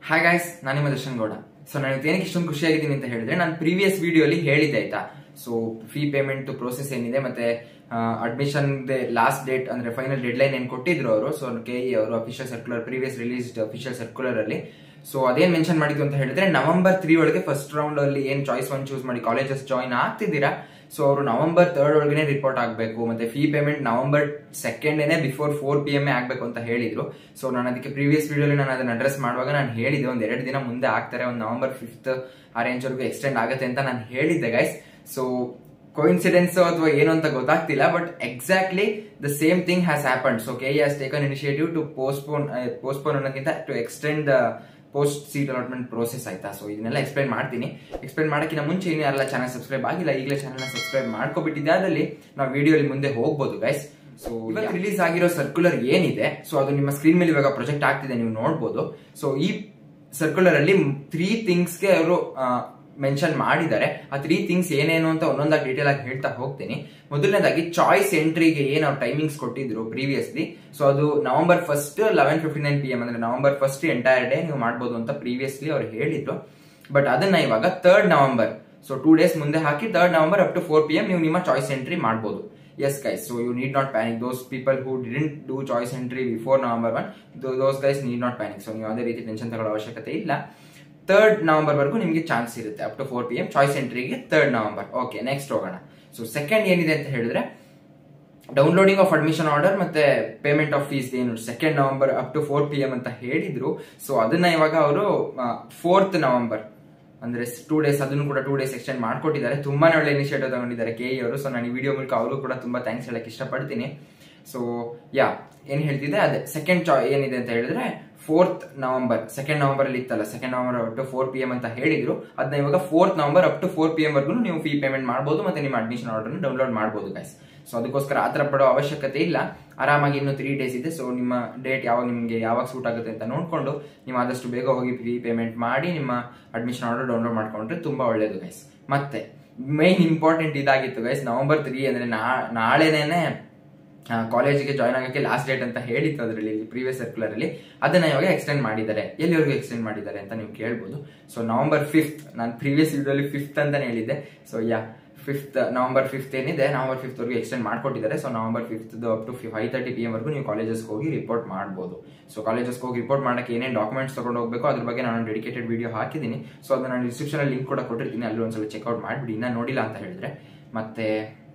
hi guys ನಾನು ನಿಮ್ಮ Darshan Gowda so ನಾನು ಏನಕ್ಕೆ ಇಷ್ಟೊಂದು ಖುಷಿಯಾಗಿದ್ದೀನಿ ಅಂತ ಹೇಳಿದ್ರೆ ನಾನು ಪ್ರೀವಿಯಸ್ ವಿಡಿಯೋಲಿ ಹೇಳಿದ್ದೆ ಆಯ್ತಾ ಸೊ ಫೀ ಪೇಮೆಂಟ್ ಪ್ರೋಸೆಸ್ ಏನಿದೆ ಮತ್ತೆ ಅಡ್ಮಿಷನ್ ಲಾಸ್ಟ್ ಡೇಟ್ ಅಂದ್ರೆ ಫೈನಲ್ ಡೆಡ್ ಲೈನ್ ಏನ್ ಕೊಟ್ಟಿದ್ರು ಅವರು ಸೊ ಕೆ ಇ ಅವರು official circular previous released official circular ಅಲ್ಲಿ ಸೊ ಅದೇನ್ ಮೆನ್ಷನ್ ಮಾಡಿದ್ದು ಅಂತ ಹೇಳಿದ್ರೆ ನವೆಂಬರ್ ತ್ರೀ ಒಳಗೆ ಫಸ್ಟ್ ರೌಂಡ್ ಅಲ್ಲಿ ಏನ್ ಚಾಯ್ಸ್ ಒನ್ ಚೂಸ್ ಮಾಡಿ ಕಾಲೇಜಸ್ ಜಾಯಿನ್ ಆಗ್ತಿದ್ದೀರಾ ಸೊ ಅವರು ನವೆಂಬರ್ ತರ್ಡ್ ಒಳಗೆ ರಿಪೋರ್ಟ್ ಆಗಬೇಕು ಮತ್ತೆ ಫೀ ಪೇಮೆಂಟ್ ನವೆಂಬರ್ ಸೆಕೆಂಡ್ ಏನೇ ಬಿಫೋರ್ ಫೋರ್ ಪಿ ಎಂ ಆಗಬೇಕು ಅಂತ ಹೇಳಿದ್ರು ಸೊ ನಾನು ಅದಕ್ಕೆ ಪ್ರೀವಿಯಸ್ ವಿಡಿಯೋಲಿ ನಾನು ಅದನ್ನ ಅಡ್ರೆಸ್ ಮಾಡುವಾಗ ನಾನು ಹೇಳಿದ್ದೆ ಒಂದ್ ಎರಡು ದಿನ ಮುಂದೆ ಆಗ್ತಾರೆ ಒಂದು ನವೆಂಬರ್ ಫಿಫ್ತ್ ಆ ರೇಂಜ್ ವರೆಗೂ ಎಕ್ಸ್ಟೆಂಡ್ ಆಗುತ್ತೆ ಅಂತ ನಾನು ಹೇಳಿದ್ದೆ ಗೈಸ್ ಸೊ ಕೋಇನ್ಸಿಡೆನ್ಸ್ ಅಥವಾ ಏನು ಅಂತ ಗೊತ್ತಾಗ್ತಿಲ್ಲ but exactly the same thing has happen so K has taken initiative to postpone postpone ಅನ್ನೋಕ್ಕಿಂತ to extend the post seat allotment process ಆಯ್ತಾ ಸೊ ಇದನ್ನೆಲ್ಲ ಎಕ್ಸ್ಪ್ಲೈನ್ ಮಾಡ್ತೀನಿ ಎಕ್ಸ್ಪ್ಲೈನ್ ಮಾಡೋಕ್ಕಿಂತ ಮುಂಚೆ ಇನ್ನು ಯಾರೆಲ್ಲ ಚಾನಲ್ ಸಬ್ಸ್ಕ್ರೈಬ್ ಆಗಿಲ್ಲ ಈಗಲೇ ಚಾನಲ್ನ ಸಬ್ಸ್ಕ್ರೈಬ್ ಮಾಡ್ಕೊಬಿಟ್ಟಿದ್ದೆ ಅದಲ್ಲಿ ನಾವು ವಿಡಿಯೋಲಿ ಮುಂದೆ ಹೋಗ್ಬೋದು ಗೈಸ್ ಸೊ ಇವತ್ತು ರಿಲೀಸ್ ಆಗಿರೋ ಸರ್ಕ್ಯುಲರ್ ಏನಿದೆ ಸೊ ಅದು ನಿಮ್ಮ ಸ್ಕ್ರೀನ್ ಮೇಲೆ ಇವಾಗ ಪ್ರೊಜೆಕ್ಟ್ ಆಗ್ತಿದೆ ನೀವು ನೋಡ್ಬೋದು ಸೊ ಈ ಸರ್ಕ್ಯುಲರ್ ಅಲ್ಲಿ ತ್ರೀ ಥಿಂಗ್ಸ್ಗೆ ಅವರು ಮೆನ್ಷನ್ ಮಾಡಿದ್ದಾರೆ ಆ ತ್ರೀ ಥಿಂಗ್ಸ್ ಏನೇನು ಅಂತ ಒಂದೊಂದಾಗಿ ಡೀಟೇಲ್ ಆಗಿ ಹೇಳ್ತಾ ಹೋಗ್ತೀನಿ ಮೊದಲನೇದಾಗಿ ಚಾಯ್ಸ್ ಎಂಟ್ರಿಗೆ ಏನ್ ಅವ್ರು ಟೈಮಿಂಗ್ಸ್ ಕೊಟ್ಟಿದ್ರು ಪ್ರೀವಿಯಸ್ಲಿ ಸೊ ಅದು November first eleven fifty nine P M ಅಂದ್ರೆ ನವೆಂಬರ್ ಫಸ್ಟ್ ಎಂಟೈರ್ ಡೇ ನೀವು ಮಾಡ್ಬೋದು ಅಂತ ಪ್ರೀವಿಯಸ್ಲಿ ಅವ್ರು ಹೇಳಿದ್ರು ಬಟ್ ಅದನ್ನ ಇವಾಗ third November so two days ಮುಂದೆ ಹಾಕಿ third November up to four P M ನೀವು ನಿಮ್ಮ ಚಾಯ್ಸ್ ಎಂಟ್ರಿ ಮಾಡ್ಬೋದು yes guys so you need not panic those people who didn't do choice entry before November one those guys need not panic so ನೀವು ಯಾವುದೇ ರೀತಿ tension ತಗೊಳ್ಳೋ ಅವಶ್ಯಕತೆ ಇಲ್ಲ third November ವರೆಗೂ ನಿಮಗೆ ಚಾನ್ಸ್ ಇರುತ್ತೆ up to four P M choice ಎಂಟ್ರಿಗೆ ತರ್ಡ್ ನವೆಂಬರ್ ಓಕೆ ನೆಕ್ಸ್ಟ್ ಹೋಗೋಣ ಸೊ ಸೆಕೆಂಡ್ ಏನಿದೆ ಅಂತ ಹೇಳಿದ್ರೆ ಡೌನ್ಲೋಡಿಂಗ್ ಆಫ್ ಅಡ್ಮಿಷನ್ ಆರ್ಡರ್ ಮತ್ತೆ ಪೇಮೆಂಟ್ ಆಫ್ ಫೀಸ್ ಏನು second November up to four P M ಅಂತ ಹೇಳಿದ್ರು ಸೊ ಅದನ್ನ ಇವಾಗ ಅವರು ಫೋರ್ತ್ ನವೆಂಬರ್ ಅಂದ್ರೆ ಟೂ ಡೇಸ್ ಅದನ್ನು ಕೂಡ ಟೂ ಡೇಸ್ ಎಕ್ಸ್ಟೆಂಡ್ ಮಾಡ್ಕೊಟ್ಟಿದ್ದಾರೆ ತುಂಬಾನೇ ಒಳ್ಳೆ ಇನಿಷಿಯೇಟಿವ್ ತಗೊಂಡಿದ್ದಾರೆ ಕೆ ಅವರು ಸೊ ನಾನು ಈ ವಿಡಿಯೋ ಮೂಲಕ ಅವರು ಕೂಡ ತುಂಬಾ ಥ್ಯಾಂಕ್ಸ್ ಹೇಳಕ್ ಇಷ್ಟಪಡ್ತೀನಿ ಸೊ ಯಾ ಏನ್ ಹೇಳ್ತಿದ್ದೆ ಅದೇ ಸೆಕೆಂಡ್ ಚಾ ಏನಿದೆ ಅಂತ ಹೇಳಿದ್ರೆ ಫೋರ್ತ್ ನವೆಂಬರ್ ಸೆಕೆಂಡ್ ನವೆಂಬರ್ ಅಲ್ಲಿ ಇತ್ತಲ್ಲ second November up to four P M ಅಂತ ಹೇಳಿದ್ರು ಅದನ್ನ ಇವಾಗ fourth November up to four P M ವರ್ಗು ನೀವು ಫೀ ಪೇಮೆಂಟ್ ಮಾಡಬಹುದು ಮತ್ತೆ ನಿಮ್ಮ ಅಡ್ಮಿಷನ್ ಆರ್ಡರ್ ಡೌನ್ಲೋಡ್ ಮಾಡಬಹುದು ಗೈಸ್ ಸೊ ಅದಕ್ಕೋಸ್ಕರ ಆತರ ಪಡೋ ಅವಶ್ಯಕತೆ ಇಲ್ಲ ಆರಾಮಾಗಿ ಇನ್ನು ತ್ರೀ ಡೇಸ್ ಇದೆ ಸೊ ನಿಮ್ಮ ಡೇಟ್ ಯಾವಾಗ ನಿಮಗೆ ಯಾವಾಗ ಸೂಟ್ ಆಗುತ್ತೆ ಅಂತ ನೋಡ್ಕೊಂಡು ನೀವು ಆದಷ್ಟು ಬೇಗ ಹೋಗಿ ಫೀ ಪೇಮೆಂಟ್ ಮಾಡಿ ನಿಮ್ಮ ಅಡ್ಮಿಷನ್ ಆರ್ಡರ್ ಡೌನ್ಲೋಡ್ ಮಾಡ್ಕೊಂಡ್ರೆ ತುಂಬಾ ಒಳ್ಳೇದು ಗೈಸ್ ಮತ್ತೆ ಮೈನ್ ಇಂಪಾರ್ಟೆಂಟ್ ಇದಾಗಿತ್ತು ಗೈಸ್ ನವೆಂಬರ್ ತ್ರೀ ಅಂದ್ರೆ ನಾಳೆನೇನೆ ಕಾಲೇಜಿಗೆ ಜಾಯ್ನ್ ಆಗಕ್ಕೆ ಲಾಸ್ಟ್ ಡೇಟ್ ಅಂತ ಹೇಳಿತ್ತು ಅದರಲ್ಲಿ ಪ್ರೀವಿಯಸ್ ಸರ್ಕ್ಯುಲರ್ ಅಲ್ಲಿ ಅದನ್ನ ಇವಾಗ ಎಕ್ಸ್ಟೆಂಡ್ ಮಾಡಿದ್ದಾರೆ ಎಲ್ಲಿವರೆಗೂ ಎಕ್ಸ್ಟೆಂಡ್ ಮಾಡಿದ್ದಾರೆ ಅಂತ ನೀವು ಕೇಳ್ಬೋದು ಸೊ ನವೆಂಬರ್ ಫಿಫ್ತ್ ನಾನು ಪ್ರೀವಿಯಸ್ ವಿಡಿಯೋಲಿ ಫಿಫ್ತ್ ಅಂತಾನೆ ಹೇಳಿದ್ದೆ so yeah fifth November fifth ಏನಿದೆ ನವೆಂಬರ್ ಫಿಫ್ತ್ ವರೆಗೂ ಎಕ್ಸ್ಟೆಂಡ್ ಮಾಡ್ಕೊಟ್ಟಿದ್ದಾರೆ so November fifth up to five thirty P M ವರೆಗೂ ನೀವು ಕಾಲೇಜಸ್ಗೆ ಹೋಗಿ ರಿಪೋರ್ಟ್ ಮಾಡ್ಬೋದು ಸೊ ಕಾಲೇಜಸ್ಗೆ ಹೋಗಿ ರಿಪೋರ್ಟ್ ಮಾಡಕ್ಕೆ ಏನೇನು ಡಾಕ್ಯುಮೆಂಟ್ಸ್ ತಗೊಂಡು ಹೋಗಬೇಕು ಅದ್ರ ಬಗ್ಗೆ ನಾನು ಡೆಡಿಕೇಟೆಡ್ ವಿಡಿಯೋ ಹಾಕಿದ್ದೀನಿ ಸೊ ಅದನ್ನ ನಾನು ಡಿಸ್ಕ್ರಿಪ್ಷನ್ ಅಲ್ಲಿ ಲಿಂಕ್ ಕೂಡ ಕೊಟ್ಟಿರ್ತೀನಿ ಅಲ್ಲಿ ಒಂದ್ಸಲ ಚೆಕ್ಔಟ್ ಮಾಡಿಬಿಡಿ ಇನ್ನ ನೋಡಿಲ್ಲ ಅಂತ ಹೇಳಿದ್ರೆ ಮತ್ತೆ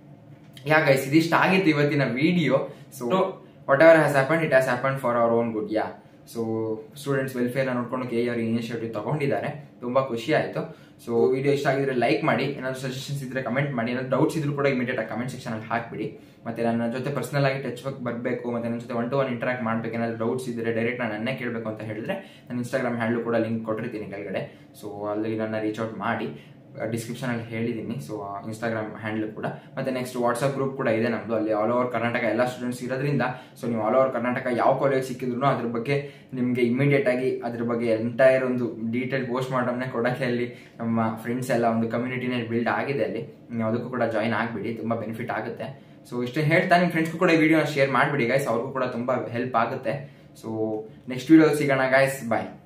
ಯಾ ಗೈಸ್ ಇದಿಷ್ಟ ಆಗಿತ್ತು ಇವತ್ತಿನ video so whatever has happen it has happen for our own good yeah so students welfare ನೋಡ್ಕೊಂಡು ಕೆ ಆರ್ ಇನಿಷಿಯೇಟಿವ್ ತಗೊಂಡಿದ್ದಾರೆ ತುಂಬಾ ಖುಷಿ ಆಯ್ತು ಸೊ ವಿಡಿಯೋ ಇಷ್ಟ ಆಗಿದ್ರೆ ಲೈಕ್ ಮಾಡಿ ಏನಾದ್ರು ಸಜೆಷನ್ಸ್ ಇದ್ರೆ ಕಮೆಂಟ್ ಮಾಡಿ ಏನಾದ್ರು ಡೌಟ್ಸ್ ಇದ್ರು ಕೂಡ ಇಮಿಡಿಯೇಟ್ ಆಗಿ ಕಮೆಂಟ್ ಸೆಕ್ಷನ್ ಅಲ್ಲಿ ಹಾಕ್ಬಿಡಿ ಮತ್ತೆ ನನ್ನ ಜೊತೆ ಪರ್ಸನಲ್ ಆಗಿ ಟಚ್ ವರ್ಕ್ ಬರಬೇಕು ಮತ್ತೆ ನನ್ನ ಜೊತೆ ಒನ್ ಟು ಒನ್ ಇಂಟರಾಕ್ಟ್ ಮಾಡ್ಬೇಕು ಏನಾದ್ರು ಡೌಟ್ಸ್ ಇದ್ರೆ ಡೈರೆಕ್ಟ್ ನಾನು ನನ್ನೇ ಕೇಳಬೇಕು ಅಂತ ಹೇಳಿದ್ರೆ ನಾನು ಇನ್ಸ್ಟಾಗ್ರಾಮ್ ಹ್ಯಾಂಡ್ಲು ಕೂಡ ಲಿಂಕ್ ಕೊಟ್ಟಿರ್ತೀನಿ ಕೆಳಗಡೆ ಸೊ ಅಲ್ಲಿ ನನ್ನ ರೀಚ್ ಔಟ್ ಮಾಡಿ ಡಿಸ್ಕ್ರಿಪ್ಷನ್ ಅಲ್ಲಿ ಹೇಳಿದ್ದೀನಿ ಸೊ ಇನ್ಸ್ಟಾಗ್ರಾಮ್ ಹ್ಯಾಂಡಲ್ ಕೂಡ ಮತ್ತೆ ನೆಕ್ಸ್ಟ್ ವಾಟ್ಸ್ಆಪ್ ಗ್ರೂಪ್ ಕೂಡ ಇದೆ ನಮ್ದು ಅಲ್ಲಿ ಆಲ್ ಓವರ್ ಕರ್ನಾಟಕ ಎಲ್ಲ ಸ್ಟೂಡೆಂಟ್ಸ್ ಇರೋದ್ರಿಂದ ಸೊ ನೀವು ಆಲ್ ಓವರ್ ಕರ್ನಾಟಕ ಯಾವ ಕಾಲೇಜ್ ಸಿಕ್ಕಿದ್ರು ಅದ್ರ ಬಗ್ಗೆ ನಿಮಗೆ ಇಮಿಡಿಯೇಟ್ ಆಗಿ ಅದ್ರ ಬಗ್ಗೆ ಎಂಟೈರ್ ಒಂದು ಡೀಟೇಲ್ ಪೋಸ್ಟ್ ಮಾಡೋದನ್ನೇ ಕೊಡಕ್ಕೆ ಅಲ್ಲಿ ನಮ್ಮ ಫ್ರೆಂಡ್ಸ್ ಎಲ್ಲ ಒಂದು ಕಮ್ಯುನಿಟಿನೇ ಬಿಲ್ಡ್ ಆಗಿದೆ ಅಲ್ಲಿ ನೀವು ಅದಕ್ಕೂ ಕೂಡ ಜಾಯಿನ್ ಆಗಿಬಿಡಿ ತುಂಬಾ ಬೆನಿಫಿಟ್ ಆಗುತ್ತೆ ಸೊ ಇಷ್ಟೇ ಹೇಳ್ತಾ ನಿಮ್ಮ ಫ್ರೆಂಡ್ಸ್ಗೂ ಕೂಡ ಈ ವಿಡಿಯೋನ ಶೇರ್ ಮಾಡಿಬಿಡಿ ಗೈಸ್ ಅವ್ರಿಗೂ ಕೂಡ ತುಂಬಾ ಹೆಲ್ಪ್ ಆಗುತ್ತೆ ಸೊ ನೆಕ್ಸ್ಟ್ ವಿಡಿಯೋ ಸಿಗೋಣ ಗೈಸ್ ಬಾಯ್